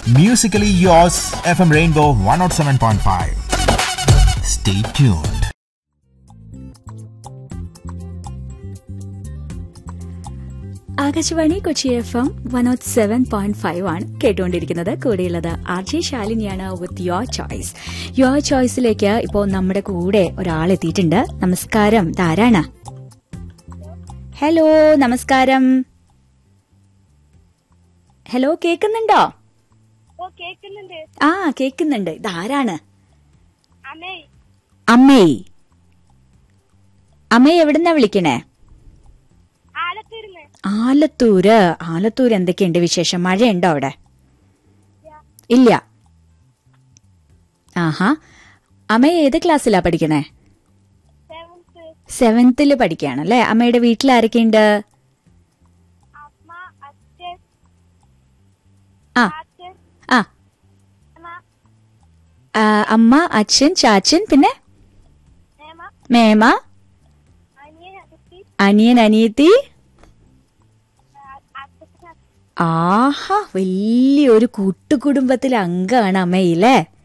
Musically yours, FM Rainbow 107.5. Stay tuned. Akashvani Kochi F M one oh seven point five ആണ് കേട്ടുകൊണ്ടിരിക്കുന്നത് കൂടെയുള്ളത് R J ശാലിനിയാണ് with your choice your ചോയ്സിലേക്ക് ഇപ്പോൾ നമ്മുടെ കൂടെ ഒരാൾ എത്തിയിട്ടുണ്ട് നമസ്കാരം ഇതാരാണ് ഹലോ നമസ്കാരം ഹലോ കേൾക്കുന്നുണ്ടോ ഓ കേക്കുന്നുണ്ട് ആ കേൾക്കുന്നുണ്ട് ഇതാരാണ് അമ്മേ അമ്മേ അമ്മേ എവിടുന്നാ വിളിക്കണേ ആലത്തൂരിന്ന് ആലത്തൂര് ആലത്തൂര് എന്തൊക്കെയുണ്ട് വിശേഷം മഴയുണ്ടോ അവിടെ ഇല്ല ആഹാ അമ്മ ഏത് ക്ലാസ്സിലാ പഠിക്കണേ സെവൻത്ത് സെവൻത്തില് പഠിക്കുകയാണല്ലേ അമ്മയുടെ വീട്ടിൽ ആരൊക്കെയുണ്ട് അമ്മ അച്ഛൻ ആ അച്ഛൻ ആ അമ്മ ആ, അമ്മ അച്ഛൻ ചാച്ചൻ പിന്നെ മേമ മേമ അനിയൻ അതിർത്തി അനിയൻ അനിയത്തി അച്ഛൻ ആഹാ വലിയൊരു കൂട്ടുകുടുംബത്തിലെ അംഗമാണ് അമ്മയില്ലേ